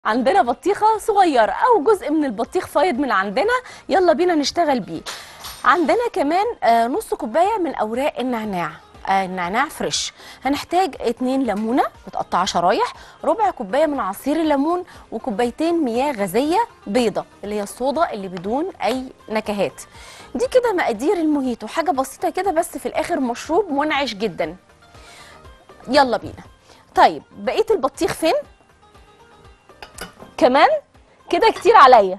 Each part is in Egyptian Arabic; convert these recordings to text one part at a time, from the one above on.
عندنا بطيخه صغيره او جزء من البطيخ فايض من عندنا يلا بينا نشتغل بيه عندنا كمان آه، نص كوبايه من اوراق النعناع آه، النعناع فريش هنحتاج اتنين ليمونه متقطعه شرايح ربع كوبايه من عصير الليمون وكوبايتين مياه غازيه بيضه اللي هي الصودا اللي بدون اي نكهات دي كده مقادير الموهيتو حاجه بسيطه كده بس في الاخر مشروب منعش جدا يلا بينا طيب بقيه البطيخ فين كمان كده كتير عليا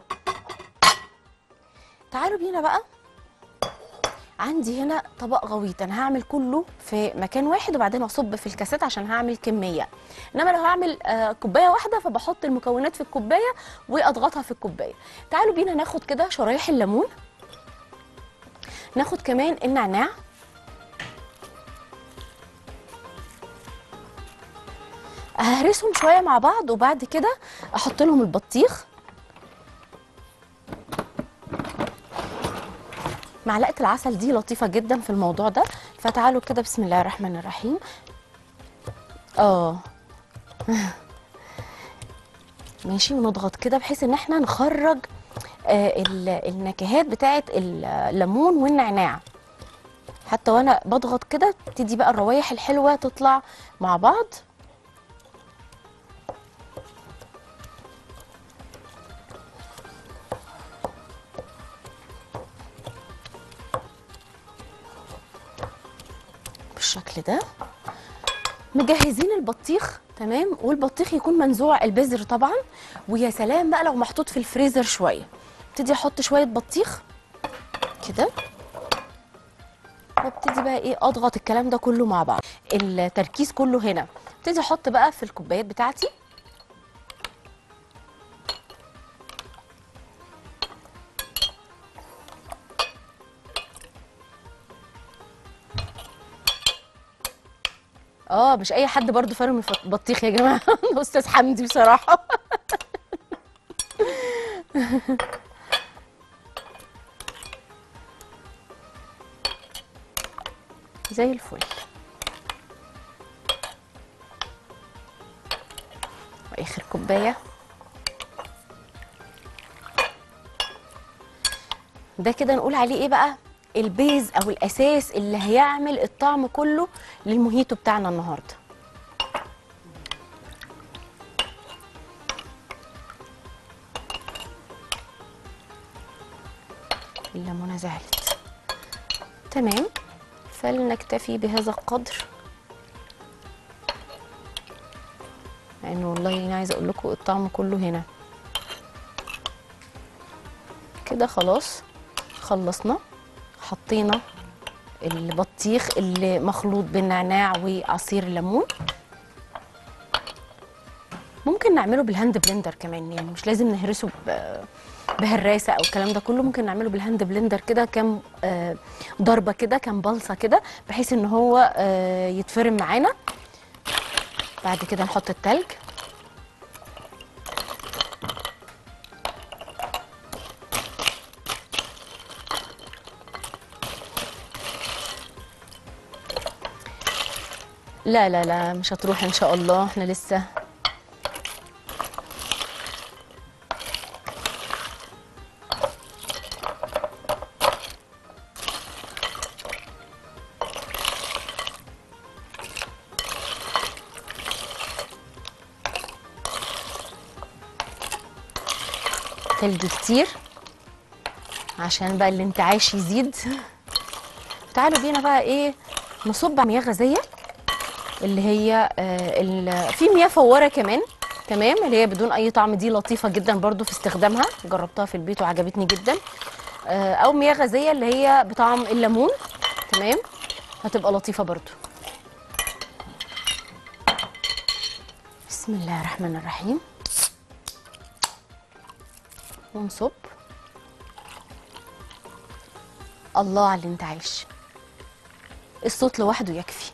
تعالوا بينا بقى عندي هنا طبق غويط انا هعمل كله في مكان واحد وبعدين اصب في الكاسات عشان هعمل كميه انما لو هعمل آه كوبايه واحده فبحط المكونات في الكوبايه واضغطها في الكوبايه تعالوا بينا ناخد كده شرايح الليمون ناخد كمان النعناع ههرسهم شويه مع بعض وبعد كده احط لهم البطيخ معلقه العسل دي لطيفه جدا في الموضوع ده فتعالوا كده بسم الله الرحمن الرحيم اه ماشي ونضغط كده بحيث ان احنا نخرج آه ال- النكهات بتاعه الليمون والنعناع حتى وانا بضغط كده تدي بقى الروايح الحلوه تطلع مع بعض بالشكل ده مجهزين البطيخ تمام والبطيخ يكون منزوع البذر طبعا ويا سلام بقى لو محطوط في الفريزر شويه ابتدي احط شويه بطيخ كده وابتدي بقى ايه اضغط الكلام ده كله مع بعض التركيز كله هنا ابتدي احط بقى في الكوبايات بتاعتي اه مش اي حد برضو فارم الف- بطيخ يا جماعه استاذ حمدي بصراحه زي الفل واخر كوبايه ده كده نقول عليه ايه بقى البيز او الاساس اللي هيعمل الطعم كله للموهيتو بتاعنا النهارده الليمونه زعلت تمام فلنكتفي بهذا القدر مع انه والله انا عايزه اقول لكم الطعم كله هنا كده خلاص خلصنا حطينا البطيخ اللي مخلوط بالنعناع وعصير الليمون ممكن نعمله بالهاند بلندر كمان يعني مش لازم نهرسه ب- بهراسه او الكلام ده كله ممكن نعمله بالهاند بلندر كده كام آه، ضربه كده كام بلصه كده بحيث ان هو آه، يتفرم معانا بعد كده نحط التلج لا لا لا مش هتروح ان شاء الله احنا لسه تلج كتير عشان بقى الانتعاش يزيد تعالوا بينا بقى ايه نصب على مياه غازيه اللي هي آه، ال- في مياه فواره كمان تمام اللي هي بدون اي طعم دي لطيفه جدا برضو في استخدامها جربتها في البيت وعجبتني جدا آه، او مياه غازيه اللي هي بطعم الليمون تمام هتبقى لطيفه برضو بسم الله الرحمن الرحيم ونصب الله على الانتعاش الصوت لوحده يكفي